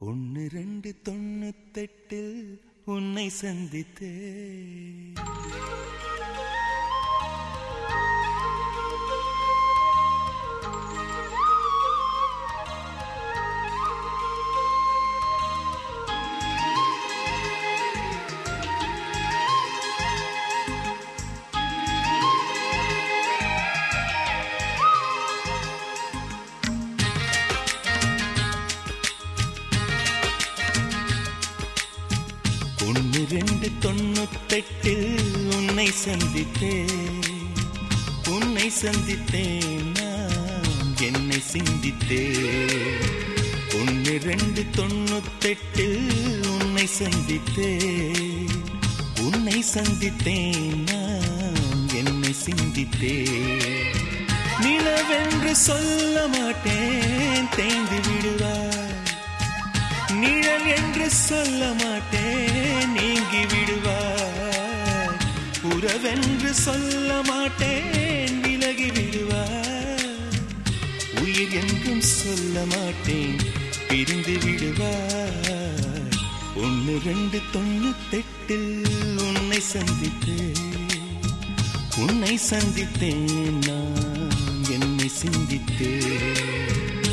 ஒன்னு ரெண்டு தொண்ணூத்தெட்டில் உன்னை சந்தித்தே ஒன்னு ரெண்டு தொண்ணூத்தெட்டில் உன்னை சந்தித்தேன் உன்னை சந்தித்தேன் நான் என்னை சிந்தித்தேன் ஒன்னு ரெண்டு தொண்ணூத்தெட்டில் உன்னை சந்தித்தேன் உன்னை சந்தித்தேன் நான் என்னை சிந்தித்தேன் நிலவென்று சொல்ல மாட்டேன் தேய்ந்து விடுவாய் நிழல் என்று சொல்ல மாட்டேன் நீங்கி விடுவார் உறவென்று சொல்ல மாட்டேன் விலகி விடுவார் உயிர் என்றும் சொல்ல மாட்டேன் பிரிந்து விடுவார் ஒன்று ரெண்டு தொண்ணூத்தெட்டில் உன்னை சந்தித்தேன் உன்னை சந்தித்தேன் நான் என்னை சிந்தித்தேன்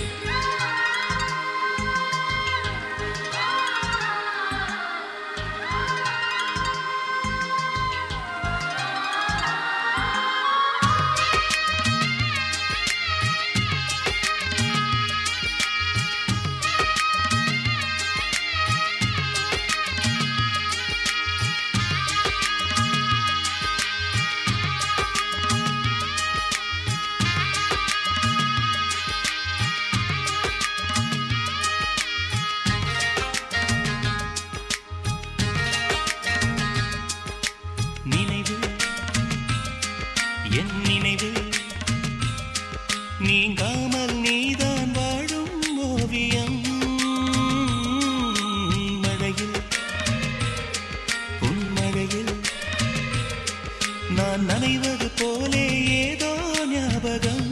நினைவு என் நினைவு நீங்காமல் நீதான் வாழும் ஓவியம் மழையில் உன் மழையில் நான் நனைவது போலே ஏதோ ஞாபகம்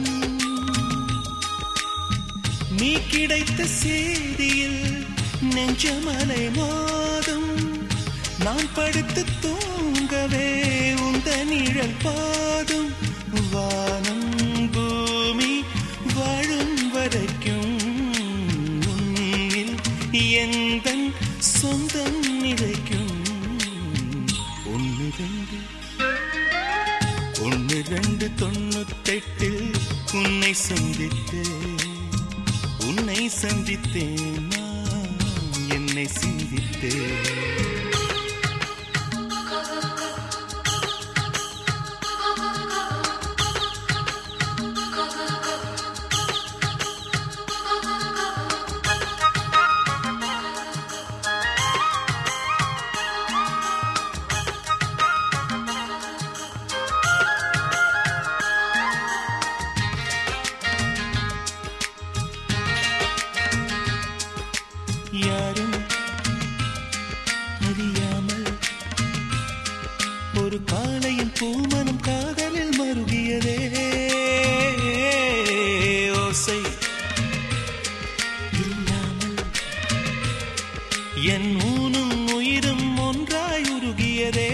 நீ கிடைத்த செய்தியில் நெஞ்சமலை மோதும் நான் படுத்து தூங்கவே உந்த நிழல் பாதும் வானம் பூமி வாழும் வரைக்கும் உன்னில் எந்த சொந்தம் நிலைக்கும் ஒன்று ரெண்டு ஒன்று ரெண்டு தொண்ணூத்தெட்டில் உன்னை சந்தித்தேன் உன்னை சந்தித்தேன் நான் என்னை சிந்தித்தேன் யாரும் அறியாமல் ஒரு காலையின் பூமனம் காதலில் மருகியதே ஓசை இல்லாமல் என் ஊனும் உயிரும் ஒன்றாய் உருகியதே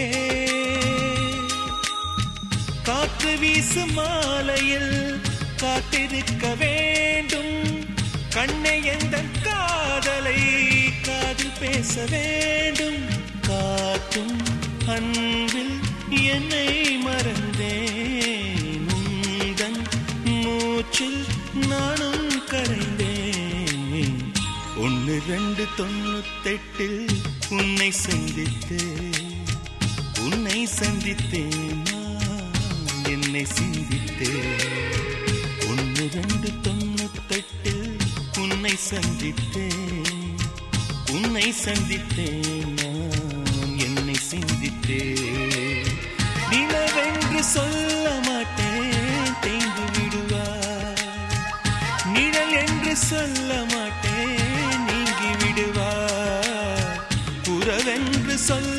காற்று வீசும் மாலையில் காத்திருக்க வேண்டும் கண்ணை எந்த காதலை காதில் பேச வேண்டும் காற்றும் அன்பில் என்னை மறந்தேன் உந்தன் மூச்சில் நானும் கரைந்தேன் ஒன்று ரெண்டு தொண்ணூத்தெட்டில் உன்னை சந்தித்தேன் உன்னை சந்தித்தேன் நான் என்னை சிந்தித்தேன் ஒன்று ரெண்டு தொண்ணூத்தெட்டில் உன்னை சந்தித்தேன் உன்னை சந்தித்தேன் நான் என்னை சிந்தித்தேன் நிலவென்று சொல்ல மாட்டேன் தேய்ந்து விடுவார் நிழல் என்று சொல்ல மாட்டேன் நீங்கி விடுவார் உறவென்று சொல்ல